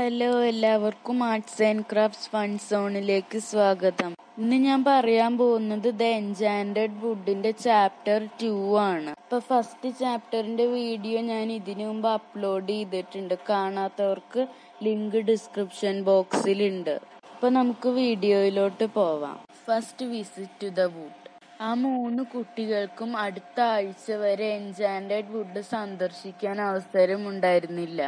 hello എല്ലാവർക്കും arts and crafts fun സോണിലേക്ക് സ്വാഗതം ഇന്ന് ഞാൻ പറയാൻ പോകുന്നത് ദ എൻജാൻഡഡ് വുഡിന്റെ ചാപ്റ്റർ ടു ആണ് ഇപ്പൊ ഫസ്റ്റ് ചാപ്റ്ററിന്റെ വീഡിയോ ഞാൻ ഇതിനു മുമ്പ് അപ്ലോഡ് ചെയ്തിട്ടുണ്ട് കാണാത്തവർക്ക് ലിങ്ക് ഡിസ്ക്രിപ്ഷൻ ബോക്സിലുണ്ട് അപ്പൊ നമുക്ക് വീഡിയോയിലോട്ട് പോവാം first visit to the wood ആ മൂന്ന് കുട്ടികൾക്കും അടുത്ത ആഴ്ച വരെ എൻജാൻഡഡ് വുഡ് സന്ദർശിക്കാൻ അവസരമുണ്ടായിരുന്നില്ല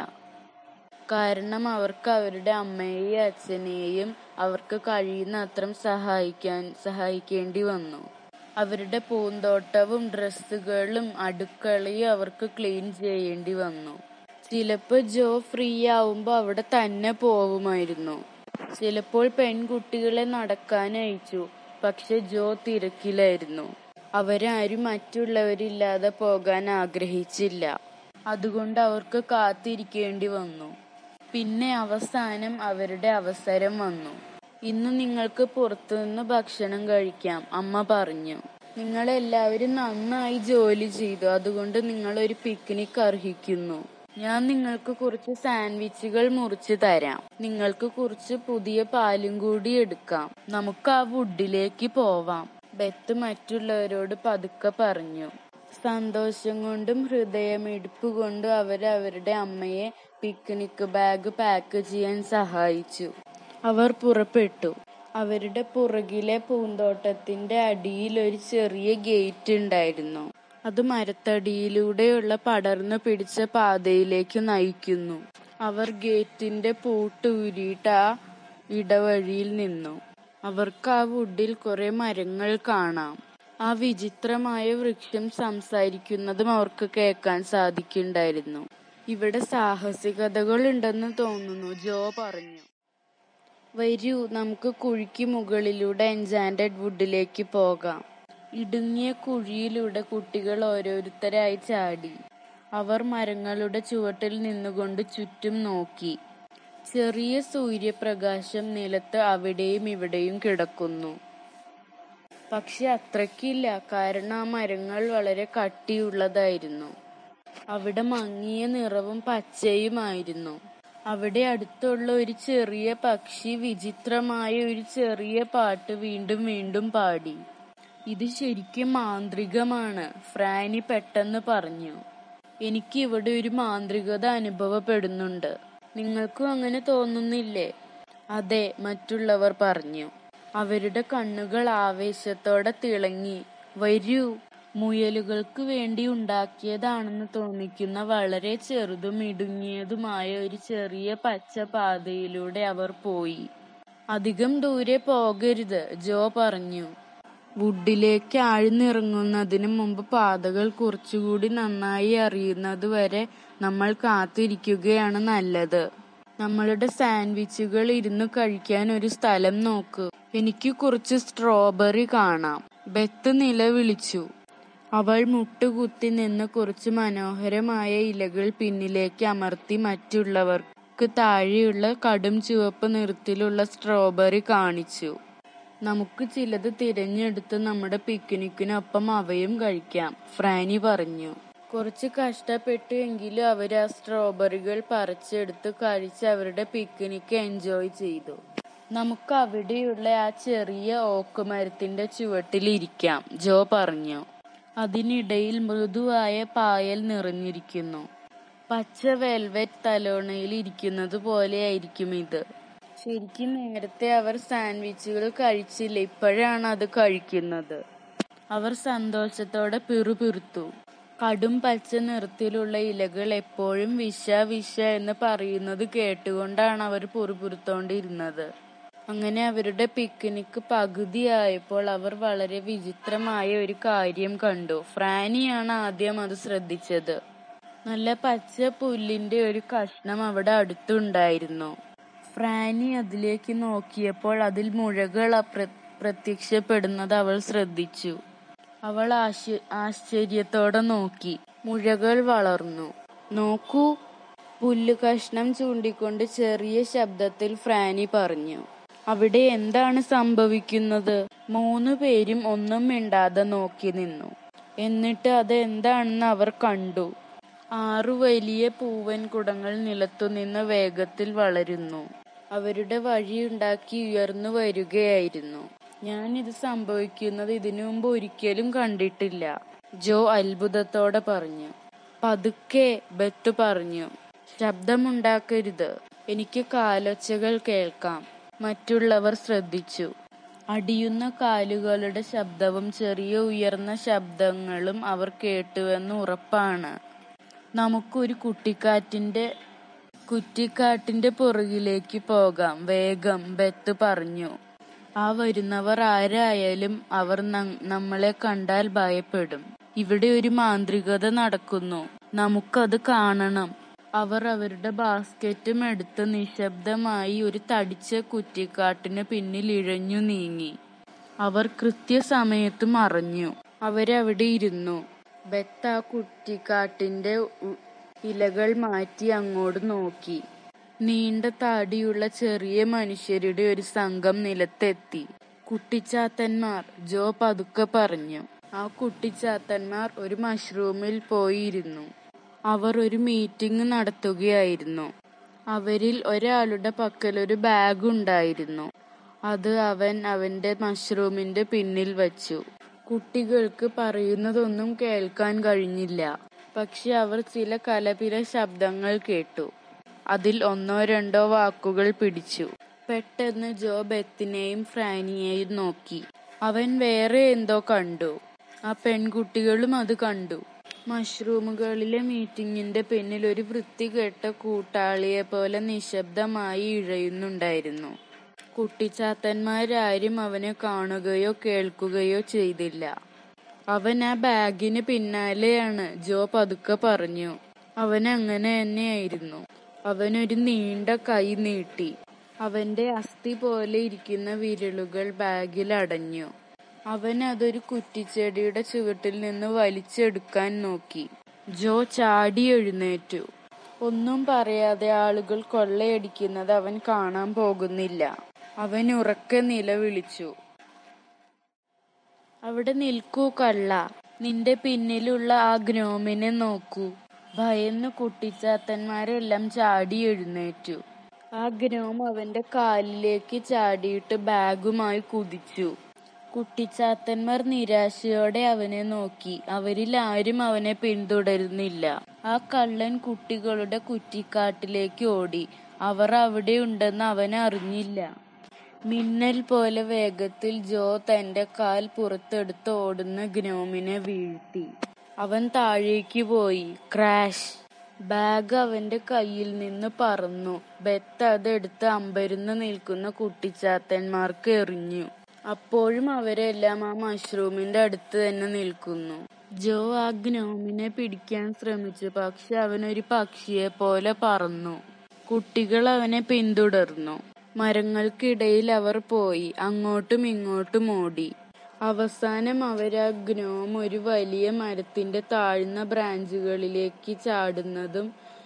കാരണം അവർക്ക് അവരുടെ അമ്മയെയും അച്ഛനെയും അവർക്ക് കഴിയുന്ന അത്രം സഹായിക്കാൻ സഹായിക്കേണ്ടി വന്നു അവരുടെ പൂന്തോട്ടവും ഡ്രസ്സുകളും അടുക്കളയും അവർക്ക് ക്ലീൻ ചെയ്യേണ്ടി വന്നു ചിലപ്പോൾ ജോ ഫ്രീ ആവുമ്പോൾ അവിടെ തന്നെ പോവുമായിരുന്നു ചിലപ്പോൾ പെൺകുട്ടികളെ നടക്കാൻ അയച്ചു പക്ഷെ ജോ തിരക്കിലായിരുന്നു അവരാരും മറ്റുള്ളവരില്ലാതെ പോകാൻ ആഗ്രഹിച്ചില്ല അതുകൊണ്ട് അവർക്ക് കാത്തിരിക്കേണ്ടി വന്നു പിന്നെ അവസാനം അവരുടെ അവസരം വന്നു ഇന്ന് നിങ്ങൾക്ക് പുറത്തുനിന്ന് ഭക്ഷണം കഴിക്കാം അമ്മ പറഞ്ഞു നിങ്ങൾ എല്ലാവരും നന്നായി ജോലി ചെയ്തു അതുകൊണ്ട് നിങ്ങൾ ഒരു പിക്നിക് അർഹിക്കുന്നു ഞാൻ നിങ്ങൾക്ക് കുറച്ച് സാൻഡ്വിച്ചുകൾ മുറിച്ച് തരാം നിങ്ങൾക്ക് കുറച്ച് പുതിയ പാലും കൂടി എടുക്കാം നമുക്ക് ആ വുഡിലേക്ക് പോവാം ബെത്ത് മറ്റുള്ളവരോട് പതുക്കെ പറഞ്ഞു സന്തോഷം കൊണ്ടും ഹൃദയമിടിപ്പ് കൊണ്ടും അവർ അവരുടെ അമ്മയെ പിക്നിക് ബാഗ് പാക്ക് ചെയ്യാൻ സഹായിച്ചു അവർ പുറപ്പെട്ടു അവരുടെ പുറകിലെ പൂന്തോട്ടത്തിന്റെ അടിയിൽ ഒരു ചെറിയ ഗേറ്റ് ഉണ്ടായിരുന്നു അത് മരത്തടിയിലൂടെയുള്ള പടർന്നു പിടിച്ച പാതയിലേക്ക് നയിക്കുന്നു അവർ ഗേറ്റിന്റെ പൂട്ട് ഊരിയിട്ട് ആ ഇടവഴിയിൽ നിന്നു അവർക്ക് ആ വുഡിൽ കുറെ മരങ്ങൾ കാണാം ആ വിചിത്രമായ വൃക്ഷം സംസാരിക്കുന്നതും അവർക്ക് കേൾക്കാൻ സാധിക്കുണ്ടായിരുന്നു ഇവിടെ സാഹസികതകൾ ഉണ്ടെന്ന് തോന്നുന്നു ജോ പറഞ്ഞു വരൂ നമുക്ക് കുഴിക്ക് മുകളിലൂടെ എൻജാൻഡഡ് വുഡിലേക്ക് പോകാം ഇടുങ്ങിയ കുഴിയിലൂടെ കുട്ടികൾ ഓരോരുത്തരായി ചാടി അവർ മരങ്ങളുടെ ചുവട്ടിൽ നിന്നുകൊണ്ട് ചുറ്റും നോക്കി ചെറിയ സൂര്യപ്രകാശം നിലത്ത് അവിടെയും ഇവിടെയും കിടക്കുന്നു പക്ഷെ അത്രക്കില്ല കാരണം ആ മരങ്ങൾ വളരെ കട്ടിയുള്ളതായിരുന്നു അവിടെ മങ്ങിയ നിറവും പച്ചയുമായിരുന്നു അവിടെ അടുത്തുള്ള ഒരു ചെറിയ പക്ഷി വിചിത്രമായ ഒരു ചെറിയ പാട്ട് വീണ്ടും വീണ്ടും പാടി ഇത് ശരിക്കും മാന്ത്രികമാണ് ഫ്രാനി പെട്ടെന്ന് പറഞ്ഞു എനിക്ക് ഇവിടെ ഒരു മാന്ത്രികത അനുഭവപ്പെടുന്നുണ്ട് നിങ്ങൾക്കും അങ്ങനെ തോന്നുന്നില്ലേ അതെ മറ്റുള്ളവർ പറഞ്ഞു അവരുടെ കണ്ണുകൾ ആവേശത്തോടെ തിളങ്ങി വരൂ മുയലുകൾക്ക് വേണ്ടി ഉണ്ടാക്കിയതാണെന്ന് തോന്നിക്കുന്ന വളരെ ചെറുതും ഇടുങ്ങിയതുമായ ഒരു ചെറിയ പച്ച പാതയിലൂടെ അവർ പോയി അധികം ദൂരെ പോകരുത് ജോ പറഞ്ഞു വുഡിലേക്ക് ആഴ്ന്നിറങ്ങുന്നതിന് മുമ്പ് പാതകൾ കുറച്ചുകൂടി നന്നായി അറിയുന്നത് വരെ നമ്മൾ കാത്തിരിക്കുകയാണ് നല്ലത് നമ്മളുടെ സാൻഡ്വിച്ചുകൾ ഇരുന്ന് കഴിക്കാൻ ഒരു സ്ഥലം നോക്ക് എനിക്ക് കുറച്ച് സ്ട്രോബെറി കാണാം ബെത്ത് നിലവിളിച്ചു അവൾ മുട്ടുകുത്തി നിന്ന് കുറച്ച് മനോഹരമായ ഇലകൾ പിന്നിലേക്ക് അമർത്തി മറ്റുള്ളവർക്ക് താഴെയുള്ള കടും ചുവപ്പ് നിറത്തിലുള്ള സ്ട്രോബെറി കാണിച്ചു നമുക്ക് ചിലത് തിരഞ്ഞെടുത്ത് നമ്മുടെ പിക്നിക്കിനൊപ്പം അവയും കഴിക്കാം ഫ്രാനി പറഞ്ഞു കുറച്ച് കഷ്ടപ്പെട്ടു എങ്കിലും അവർ ആ സ്ട്രോബെറികൾ പറിച്ചെടുത്ത് കഴിച്ച് അവരുടെ പിക്നിക്ക് എൻജോയ് ചെയ്തു നമുക്ക് അവിടെയുള്ള ആ ചെറിയ ഓക്ക് മരത്തിന്റെ ചുവട്ടിൽ ഇരിക്കാം ജോ പറഞ്ഞു അതിനിടയിൽ മൃദുവായ പായൽ നിറഞ്ഞിരിക്കുന്നു പച്ച വെൽവെറ്റ് തലോണയിൽ ഇരിക്കുന്നത് പോലെയായിരിക്കും ഇത് ശരിക്കും നേരത്തെ അവർ സാൻഡ്വിച്ചുകൾ കഴിച്ചില്ല ഇപ്പോഴാണ് അത് കഴിക്കുന്നത് അവർ സന്തോഷത്തോടെ പിറുപിറുത്തു കടും പച്ച നിറത്തിലുള്ള ഇലകൾ എപ്പോഴും വിഷ വിഷ എന്ന് പറയുന്നത് കേട്ടുകൊണ്ടാണ് അവർ പുറുപുറുത്തോണ്ടിരുന്നത് അങ്ങനെ അവരുടെ പിക്നിക് പകുതിയായപ്പോൾ അവർ വളരെ വിചിത്രമായ ഒരു കാര്യം കണ്ടു ഫ്രാനിയാണ് ആദ്യം അത് ശ്രദ്ധിച്ചത് നല്ല പച്ച പുല്ലിന്റെ ഒരു കഷ്ണം അവിടെ അടുത്തുണ്ടായിരുന്നു ഫ്രാനി അതിലേക്ക് നോക്കിയപ്പോൾ അതിൽ മുഴകൾ പ്രത്യക്ഷപ്പെടുന്നത് അവൾ ശ്രദ്ധിച്ചു അവൾ ആശ്ചര്യത്തോടെ നോക്കി മുഴകൾ വളർന്നു നോക്കൂ പുല്ല് കഷ്ണം ചൂണ്ടിക്കൊണ്ട് ചെറിയ ശബ്ദത്തിൽ ഫ്രാനി പറഞ്ഞു അവിടെ എന്താണ് സംഭവിക്കുന്നത് മൂന്നു പേരും ഒന്നും മിണ്ടാതെ നോക്കി നിന്നു എന്നിട്ട് അത് എന്താണെന്ന് അവർ കണ്ടു ആറു വലിയ പൂവൻ കുടങ്ങൾ നിലത്തുനിന്ന് വേഗത്തിൽ വളരുന്നു അവരുടെ വഴിയുണ്ടാക്കി ഉയർന്നു വരികയായിരുന്നു ഞാൻ ഇത് സംഭവിക്കുന്നത് ഇതിനു മുമ്പ് ഒരിക്കലും കണ്ടിട്ടില്ല ജോ അത്ഭുതത്തോടെ പറഞ്ഞു പതുക്കെ ബെത്ത് പറഞ്ഞു ശബ്ദമുണ്ടാക്കരുത് എനിക്ക് കാലൊച്ചകൾ കേൾക്കാം മറ്റുള്ളവർ ശ്രദ്ധിച്ചു അടിയുന്ന കാലുകളുടെ ശബ്ദവും ചെറിയ ഉയർന്ന ശബ്ദങ്ങളും അവർ കേട്ടുവെന്ന് ഉറപ്പാണ് നമുക്കൊരു കുട്ടിക്കാറ്റിന്റെ കുറ്റിക്കാട്ടിന്റെ പുറകിലേക്ക് പോകാം വേഗം ബെത്ത് പറഞ്ഞു ആ വരുന്നവർ ആരായാലും അവർ ന- നമ്മളെ കണ്ടാൽ ഭയപ്പെടും ഇവിടെ ഒരു മാന്ത്രികത നടക്കുന്നു നമുക്കത് കാണണം അവർ അവരുടെ ബാസ്ക്കറ്റും എടുത്ത് നിശബ്ദമായി ഒരു തടിച്ച കുറ്റിക്കാട്ടിന് പിന്നിൽ ഇഴഞ്ഞു നീങ്ങി അവർ കൃത്യസമയത്ത് മറഞ്ഞു അവരവിടെ ഇരുന്നു ബെത്ത ആ കുറ്റിക്കാട്ടിന്റെ ഉ- ഇലകൾ മാറ്റി അങ്ങോട്ട് നോക്കി നീണ്ട താടിയുള്ള ചെറിയ മനുഷ്യരുടെ ഒരു സംഘം നിലത്തെത്തി കുട്ടിച്ചാത്തന്മാർ ജോ പതുക്കെ പറഞ്ഞു ആ കുട്ടിച്ചാത്തന്മാർ ഒരു മഷ്റൂമിൽ പോയിരുന്നു അവർ ഒരു മീറ്റിംഗ് നടത്തുകയായിരുന്നു അവരിൽ ഒരാളുടെ പക്കൽ ഒരു ബാഗ് ഉണ്ടായിരുന്നു അത് അവൻ അവന്റെ മഷ്റൂമിന്റെ പിന്നിൽ വച്ചു കുട്ടികൾക്ക് പറയുന്നതൊന്നും കേൾക്കാൻ കഴിഞ്ഞില്ല പക്ഷെ അവർ ചില കലപില ശബ്ദങ്ങൾ കേട്ടു അതിൽ ഒന്നോ രണ്ടോ വാക്കുകൾ പിടിച്ചു പെട്ടെന്ന് ജോ ബെത്തിനെയും ഫ്രാനിയെയും നോക്കി അവൻ വേറെ എന്തോ കണ്ടു ആ പെൺകുട്ടികളും അത് കണ്ടു മഷ്റൂമുകളിലെ മീറ്റിംഗിന്റെ പിന്നിൽ ഒരു വൃത്തികെട്ട കൂട്ടാളിയെ പോലെ നിശബ്ദമായി ഇഴയുന്നുണ്ടായിരുന്നു കുട്ടിച്ചാത്തന്മാരാരും അവനെ കാണുകയോ കേൾക്കുകയോ ചെയ്തില്ല അവൻ ആ ബാഗിന് പിന്നാലെയാണ് ജോ പതുക്കെ പറഞ്ഞു അവൻ അങ്ങനെ തന്നെയായിരുന്നു അവനൊരു നീണ്ട കൈ നീട്ടി അവന്റെ അസ്ഥി പോലെ ഇരിക്കുന്ന വിരലുകൾ ബാഗിൽ അടഞ്ഞു അവൻ അതൊരു കുറ്റിച്ചെടിയുടെ ചുവട്ടിൽ നിന്ന് വലിച്ചെടുക്കാൻ നോക്കി ജോ ചാടി എഴുന്നേറ്റു ഒന്നും പറയാതെ ആളുകൾ കൊള്ളയടിക്കുന്നത് അവൻ കാണാൻ പോകുന്നില്ല അവൻ ഉറക്കെ നിലവിളിച്ചു അവിടെ നിൽക്കൂ കള്ള നിന്റെ പിന്നിലുള്ള ആ ഗ്നോമിനെ നോക്കൂ ഭയന്ന് കുട്ടിച്ചാത്തന്മാരെല്ലാം ചാടി എഴുന്നേറ്റു ആ ഗ്നോം അവന്റെ കാലിലേക്ക് ചാടിയിട്ട് ബാഗുമായി കുതിച്ചു കുട്ടിച്ചാത്തന്മാർ നിരാശയോടെ അവനെ നോക്കി അവരിൽ ആരും അവനെ പിന്തുടരുന്നില്ല ആ കള്ളൻ കുട്ടികളുടെ കുറ്റിക്കാട്ടിലേക്ക് ഓടി അവർ അവിടെ ഉണ്ടെന്ന് അവൻ അറിഞ്ഞില്ല മിന്നൽ പോലെ വേഗത്തിൽ ജോ തന്റെ കാൽ പുറത്തെടുത്ത് ഓടുന്ന ഗ്നോമിനെ വീഴ്ത്തി അവൻ താഴേക്ക് പോയി ക്രാഷ് ബാഗ് അവന്റെ കയ്യിൽ നിന്ന് പറന്നു ബെത്ത് അതെടുത്ത് അമ്പരുന്ന് നിൽക്കുന്ന കുട്ടിച്ചാത്തന്മാർക്ക് എറിഞ്ഞു അപ്പോഴും അവരെല്ലാം ആ മഷ്റൂമിന്റെ അടുത്ത് തന്നെ നിൽക്കുന്നു ജോ ആ ഗ്നോമിനെ പിടിക്കാൻ ശ്രമിച്ചു പക്ഷെ അവനൊരു പക്ഷിയെ പോലെ പറന്നു കുട്ടികൾ അവനെ പിന്തുടർന്നു മരങ്ങൾക്കിടയിൽ അവർ പോയി അങ്ങോട്ടും ഇങ്ങോട്ടും ഓടി അവസാനം അവർ ആ ഗ്നോം ഒരു വലിയ മരത്തിന്റെ താഴ്ന്ന ബ്രാഞ്ചുകളിലേക്ക് ചാടുന്നതും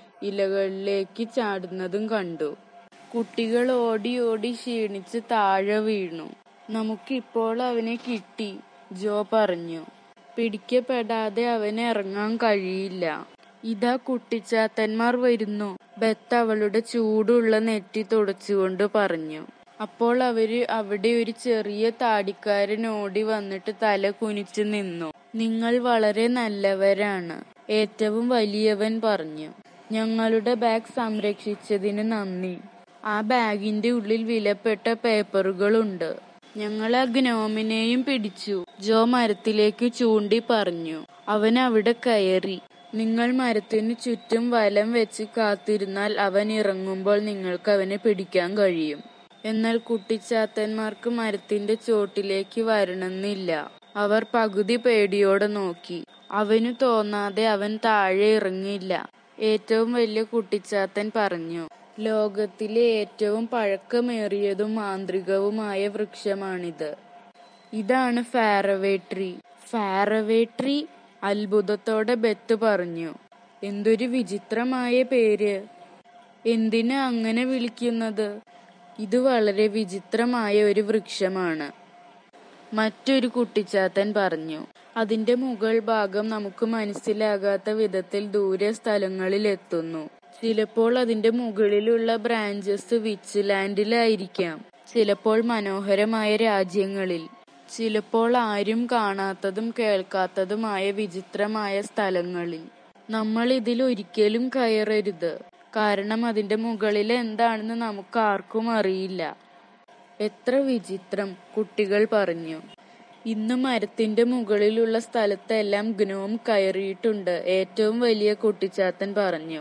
ഇലകളിലേക്ക് ചാടുന്നതും കണ്ടു കുട്ടികൾ ഓടി ഓടി ക്ഷീണിച്ച് താഴെ വീണു നമുക്കിപ്പോൾ അവനെ കിട്ടി ജോ പറഞ്ഞു പിടിക്കപ്പെടാതെ അവന് ഇറങ്ങാൻ കഴിയില്ല ഇതാ കുട്ടിച്ചാത്തന്മാർ വരുന്നു ബത്ത് അവളുടെ ചൂടുള്ള നെറ്റി തുടച്ചുകൊണ്ട് പറഞ്ഞു അപ്പോൾ അവര് അവിടെ ഒരു ചെറിയ താടിക്കാരൻ ഓടി വന്നിട്ട് തല കുനിച്ചു നിന്നു നിങ്ങൾ വളരെ നല്ലവരാണ് ഏറ്റവും വലിയവൻ പറഞ്ഞു ഞങ്ങളുടെ ബാഗ് സംരക്ഷിച്ചതിന് നന്ദി ആ ബാഗിന്റെ ഉള്ളിൽ വിലപ്പെട്ട പേപ്പറുകളുണ്ട് ഞങ്ങൾ ആ ഗ്നോമിനെയും പിടിച്ചു ജോ മരത്തിലേക്ക് ചൂണ്ടി പറഞ്ഞു അവൻ അവിടെ കയറി നിങ്ങൾ മരത്തിന് ചുറ്റും വലം വെച്ച് കാത്തിരുന്നാൽ അവൻ ഇറങ്ങുമ്പോൾ നിങ്ങൾക്ക് അവനെ പിടിക്കാൻ കഴിയും എന്നാൽ കുട്ടിച്ചാത്തന്മാർക്ക് മരത്തിന്റെ ചോട്ടിലേക്ക് വരണമെന്നില്ല അവർ പകുതി പേടിയോടെ നോക്കി അവനു തോന്നാതെ അവൻ താഴെ ഇറങ്ങില്ല ഏറ്റവും വലിയ കുട്ടിച്ചാത്തൻ പറഞ്ഞു ലോകത്തിലെ ഏറ്റവും പഴക്കമേറിയതും മാന്ത്രികവുമായ വൃക്ഷമാണിത് ഇതാണ് ഫാരവേ ട്രീ ഫാരവേ ട്രീ അത്ഭുതത്തോടെ ബെത്ത് പറഞ്ഞു എന്തൊരു വിചിത്രമായ പേര് എന്തിനാ അങ്ങനെ വിളിക്കുന്നത് ഇത് വളരെ വിചിത്രമായ ഒരു വൃക്ഷമാണ് മറ്റൊരു കുട്ടിച്ചാത്തൻ പറഞ്ഞു അതിന്റെ മുകൾ ഭാഗം നമുക്ക് മനസ്സിലാകാത്ത വിധത്തിൽ ദൂരെ സ്ഥലങ്ങളിൽ എത്തുന്നു ചിലപ്പോൾ അതിന്റെ മുകളിലുള്ള ബ്രാഞ്ചസ് വിച്ച്ലാൻഡിലായിരിക്കാം ചിലപ്പോൾ മനോഹരമായ രാജ്യങ്ങളിൽ ചിലപ്പോൾ ആരും കാണാത്തതും കേൾക്കാത്തതുമായ വിചിത്രമായ സ്ഥലങ്ങളിൽ നമ്മൾ ഇതിൽ ഒരിക്കലും കയറരുത് കാരണം അതിന്റെ മുകളിൽ എന്താണെന്ന് നമുക്ക് ആർക്കും അറിയില്ല എത്ര വിചിത്രം കുട്ടികൾ പറഞ്ഞു ഇന്ന് മരത്തിന്റെ മുകളിലുള്ള സ്ഥലത്തെല്ലാം ഗ്നോം കയറിയിട്ടുണ്ട് ഏറ്റവും വലിയ കുട്ടിച്ചാത്തൻ പറഞ്ഞു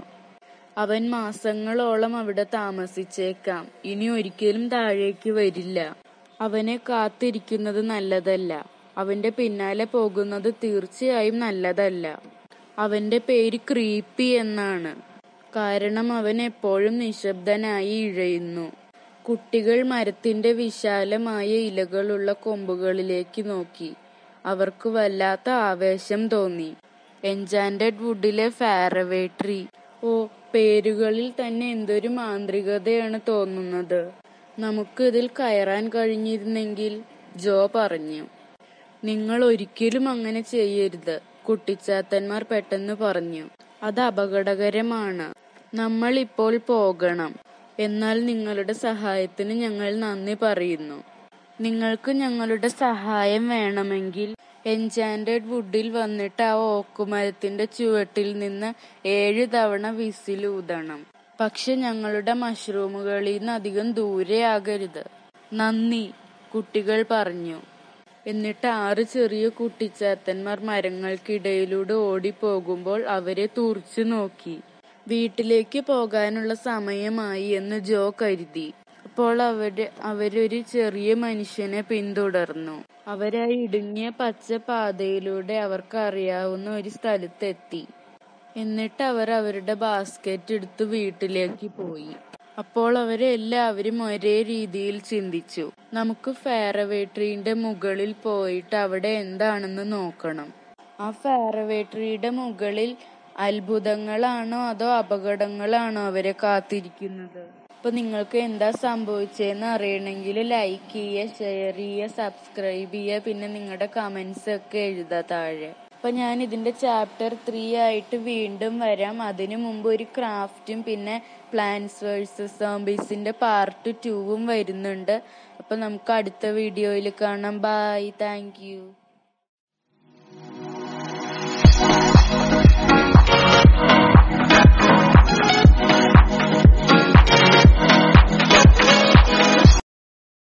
അവൻ മാസങ്ങളോളം അവിടെ താമസിച്ചേക്കാം ഇനി ഒരിക്കലും താഴേക്ക് വരില്ല അവനെ കാത്തിരിക്കുന്നത് നല്ലതല്ല അവന്റെ പിന്നാലെ പോകുന്നത് തീർച്ചയായും നല്ലതല്ല അവന്റെ പേര് ക്രീപ്പി എന്നാണ് കാരണം അവൻ എപ്പോഴും നിശബ്ദനായി ഇഴയുന്നു കുട്ടികൾ മരത്തിന്റെ വിശാലമായ ഇലകളുള്ള കൊമ്പുകളിലേക്ക് നോക്കി അവർക്ക് വല്ലാത്ത ആവേശം തോന്നി എൻചാൻഡഡ് വുഡിലെ ഫാരവേ ട്രീ ഓ പേരുകളിൽ തന്നെ എന്തൊരു മാന്ത്രികതയാണ് തോന്നുന്നത് നമുക്ക് ഇതിൽ കയറാൻ കഴിഞ്ഞിരുന്നെങ്കിൽ ജോ പറഞ്ഞു നിങ്ങൾ ഒരിക്കലും അങ്ങനെ ചെയ്യരുത് കുട്ടിച്ചാത്തന്മാർ പെട്ടെന്ന് പറഞ്ഞു അത് അപകടകരമാണ് നമ്മൾ ഇപ്പോൾ പോകണം എന്നാൽ നിങ്ങളുടെ സഹായത്തിന് ഞങ്ങൾ നന്ദി പറയുന്നു നിങ്ങൾക്ക് ഞങ്ങളുടെ സഹായം വേണമെങ്കിൽ എൻചാൻഡഡ് വുഡിൽ വന്നിട്ട് ആ ഓക്കുമരത്തിന്റെ ചുവട്ടിൽ നിന്ന് ഏഴ് തവണ വിസിലൂതണം പക്ഷെ ഞങ്ങളുടെ മഷ്റൂമുകളിൽ നിന്ന് അധികം ദൂരെ ആകരുത് നന്ദി കുട്ടികൾ പറഞ്ഞു എന്നിട്ട് ആറ് ചെറിയ കുട്ടിച്ചാത്തന്മാർ മരങ്ങൾക്കിടയിലൂടെ ഓടിപ്പോകുമ്പോൾ അവരെ തുറച്ചു നോക്കി വീട്ടിലേക്ക് പോകാനുള്ള സമയമായി എന്ന് ജോ കരുതി അപ്പോൾ അവര് അവരൊരു ചെറിയ മനുഷ്യനെ പിന്തുടർന്നു അവരാ ഇടുങ്ങിയ പച്ച പാതയിലൂടെ അവർക്ക് അറിയാവുന്ന ഒരു സ്ഥലത്തെത്തി എന്നിട്ട് അവർ അവരുടെ ബാസ്ക്കറ്റ് എടുത്ത് വീട്ടിലേക്ക് പോയി അപ്പോൾ അവരെല്ലാവരും ഒരേ രീതിയിൽ ചിന്തിച്ചു നമുക്ക് ഫാരവേ ട്രീന്റെ മുകളിൽ പോയിട്ട് അവിടെ എന്താണെന്ന് നോക്കണം ആ ഫാരവേ ട്രീയുടെ മുകളിൽ അത്ഭുതങ്ങളാണോ അതോ അപകടങ്ങളാണോ അവരെ കാത്തിരിക്കുന്നത് അപ്പൊ നിങ്ങൾക്ക് എന്താ സംഭവിച്ചതെന്ന് അറിയണമെങ്കിൽ ലൈക്ക് ചെയ്യുക ഷെയർ ചെയ്യുക സബ്സ്ക്രൈബ് ചെയ്യുക പിന്നെ നിങ്ങളുടെ കമന്റ്സ് ഒക്കെ എഴുതുക താഴെ അപ്പൊ ഞാൻ ഇതിന്റെ ചാപ്റ്റർ ത്രീ ആയിട്ട് വീണ്ടും വരാം അതിനു മുമ്പ് ഒരു ക്രാഫ്റ്റും പിന്നെ പ്ലാൻസ് വേഴ്സസ് സോംബീസിന്റെ പാർട്ട് ടൂവും വരുന്നുണ്ട് അപ്പൊ നമുക്ക് അടുത്ത വീഡിയോയിൽ കാണാം ബൈ താങ്ക് യു